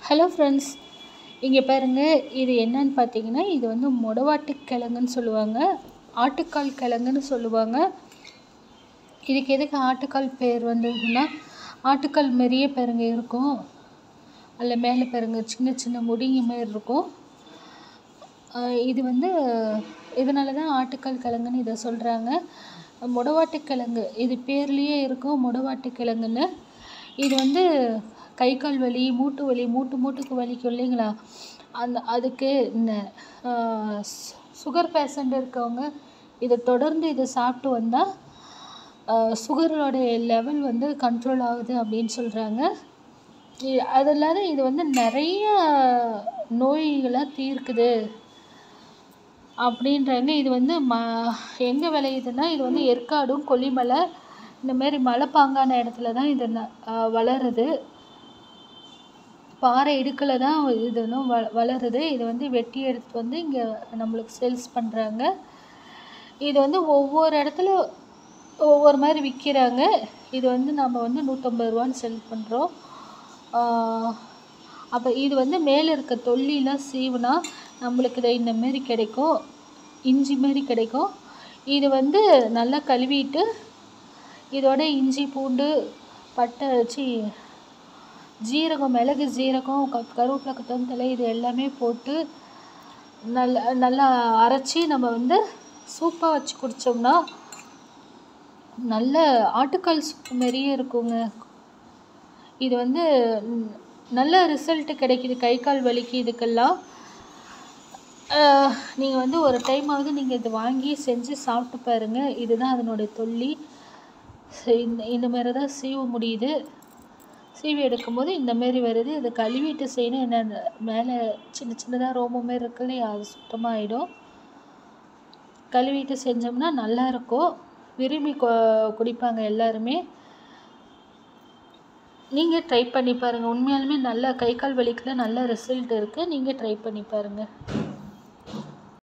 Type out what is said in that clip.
hello friends இங்கே பாருங்கள் இது என்னன்னு பார்த்தீங்கன்னா இது வந்து மொடவாட்டு கிழங்குன்னு சொல்லுவாங்க ஆட்டுக்கால் கிழங்குன்னு சொல்லுவாங்க இதுக்கு எதுக்கு ஆட்டுக்கால் பேர் வந்ததுன்னா ஆட்டுக்கால் மாரியே பாருங்க இருக்கும் அதில் மேலே பாருங்க சின்ன சின்ன முடிங்க மாரி இருக்கும் ஆஹ் இது வந்து இதனால தான் ஆட்டுக்கால் கிழங்குன்னு இதை சொல்கிறாங்க மொடவாட்டு கிழங்கு இது பேர்லேயே இருக்கும் மொடவாட்டு கிழங்குன்னு இது வந்து கை கால் வலி மூட்டு வலி மூட்டு மூட்டுக்கு வலிக்கும் இல்லைங்களா அந்த அதுக்கு இந்த சுகர் பேஷண்ட் இருக்கவங்க இதை தொடர்ந்து இதை சாப்பிட்டு வந்தால் சுகரோடைய லெவல் வந்து கண்ட்ரோல் ஆகுது அப்படின்னு சொல்கிறாங்க அது இல்லாத இது வந்து நிறைய நோய்களை தீர்க்குது அப்படின்றாங்க இது வந்து ம எங்கே விளையுதுன்னா இது வந்து ஏற்காடும் கொல்லிமலை இந்த மாதிரி மலைப்பாங்கான இடத்துல தான் இது ந வளருது பாறை இடுக்கில் தான் இது இன்னும் வ வளருது இது வந்து வெட்டி எடுத்துட்டு வந்து இங்கே நம்மளுக்கு சேல்ஸ் பண்ணுறாங்க இது வந்து ஒவ்வொரு இடத்துல ஒவ்வொரு மாதிரி விற்கிறாங்க இது வந்து நம்ம வந்து நூற்றம்பது ரூபான்னு செல் பண்ணுறோம் அப்போ இது வந்து மேலே இருக்க தொல்லிலாம் சீவுனா நம்மளுக்கு இதை இந்த மாரி கிடைக்கும் இஞ்சி மாரி கிடைக்கும் இது வந்து நல்லா கழுவிட்டு இதோட இஞ்சி பூண்டு பட்டை வச்சு ஜீரகம் மிளகு ஜீரகம் க கருவேப்பிலை கொத்தமல்லி இது எல்லாமே போட்டு நல்லா நல்லா அரைச்சி நம்ம வந்து சூப்பாக வச்சு குடித்தோம்னா நல்ல ஆட்டுக்கால் சூப் மாரியே இருக்குங்க இது வந்து நல்ல ரிசல்ட்டு கிடைக்கிது கை கால் வலிக்கு இதுக்கெல்லாம் நீங்கள் வந்து ஒரு டைமாவது நீங்கள் இதை வாங்கி செஞ்சு சாப்பிட்டு பாருங்கள் இதுதான் அதனுடைய தொல்லி இந்த இந்த மாதிரி தான் சீவ முடியுது சீவி எடுக்கும்போது இந்த மாரி வருது இதை கழுவிட்டு செய்யணும் என்ன மேலே சின்ன சின்னதாக ரோமம் மாரி இருக்கு இல்லையா அது சுத்தமாக ஆகிடும் கழுவிட்டு செஞ்சோம்னா நல்லாயிருக்கும் விரும்பி கொ குடிப்பாங்க எல்லாருமே நீங்கள் ட்ரை பண்ணி பாருங்கள் உண்மையாலுமே நல்ல கை கால் வலிக்கெலாம் நல்ல ரிசல்ட் இருக்குது நீங்கள் ட்ரை பண்ணி பாருங்கள்